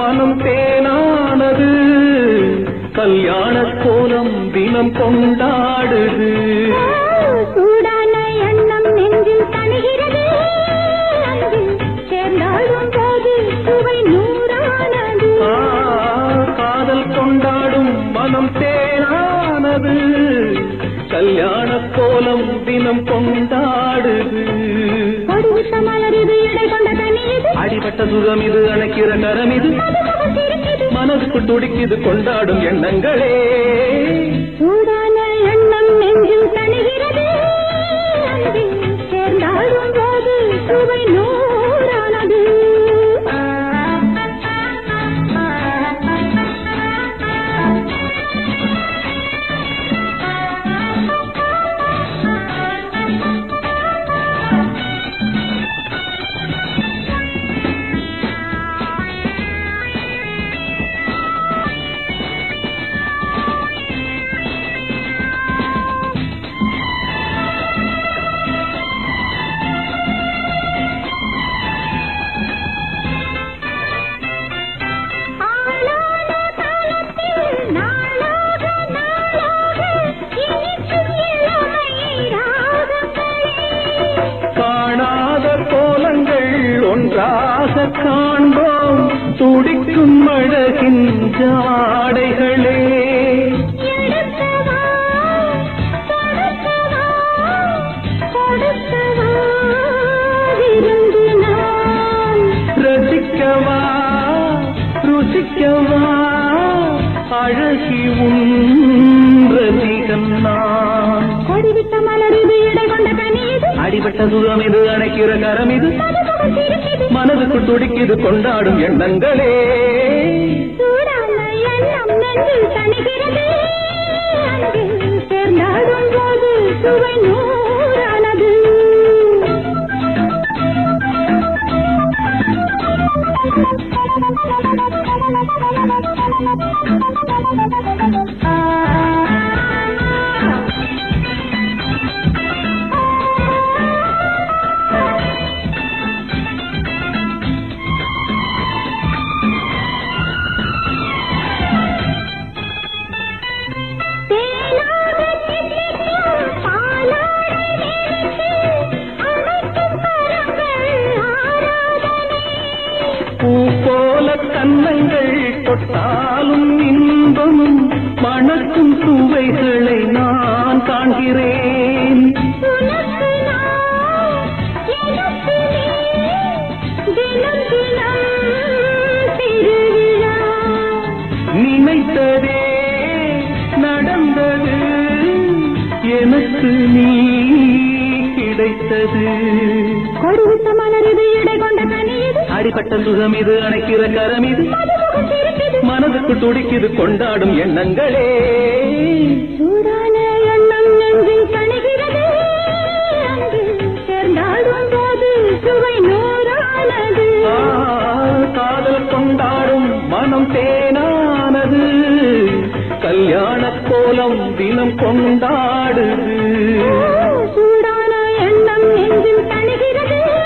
மனம் தேனானது கல்யாண கோலம் தினம் கொண்டாடுது சூடான எண்ணம் நெஞ்சில் தணிகிறது அன்பில் சேர்ந்தாடும் போது சுவை நூறானது ஆ, காதல் கொண்டாடும் மனம் தேனானது கல்யாண கோலம் தினம் கொண்டாடுது கொடுத்த மலரிது இடை கொண்ட தனியது அடிபட்ட சுகம் இது அணைக்கிற கரம் இது மனதுக்கு துடிக்குது கொண்டாடும் எண்ணங்களே சூடான எண்ணம் நெஞ்சில் தணிகிறது அன்பில் சேர்ந்தாடும் போது சுவை நூறானது ஆளான காலத்தில் நாளாக நாளாக இனிக்கும் இளமை ராகங்களே காணாத கோலங்கள் ஒன்றாக காண்போம் துடிக்கும் அழகின் ஜாடைகளே எடுக்கவா கொடுக்கவா கொடுக்கவா விரும்பினான் ரசிக்கவா ருசிக்கவா அழகி உன் ரசிகன் நான் கொடிவிட்ட மலரிது இடை கொண்ட கனியது அடிபட்ட சுகம் இது அணைக்கிற கரம் இது மதுமுகம் சிரிக்குது மனதுக்கு துடிக்குது கொண்டாடும் எண்ணங்களே சூடான எண்ணம் நெஞ்சில் தணிகிறது அன்பில் சேர்ந்தாடும் போது சுவை நூறானது தேனாக சிந்திக்கும் பாலாடை நினைத்து அணைக்கும் கரங்கள் ஆராதனை பூ போல கன்னங்கள் தொட்டாலும் இன்பம் மணக்கும் சுவைகளை நான் காண்கிறேன் உனக்கு நான் எனக்கு நீ தினம் தினம் திருவிழா நினைத்ததே நடந்தது எனக்கு நீ கிடைத்தது கொடுத்த மலரிது இடை கொண்ட கனியது அடிபட்ட சுகம் இது அணைக்கிற கரம் இது மதுமுகம் சிரிக்குது மனதுக்கு துடிக்குது கொண்டாடும் எண்ணங்களே சூடான எண்ணம் நெஞ்சில் தணிகிறது அன்பில் சேர்ந்தாடும் போது சுவை நூறானது ஆ, காதல் கொண்டாடும் மனம் தேனானது கல்யாண கோலம் தினம் கொண்டாடுது சூடான எண்ணம் நெஞ்சில் தணிகிறது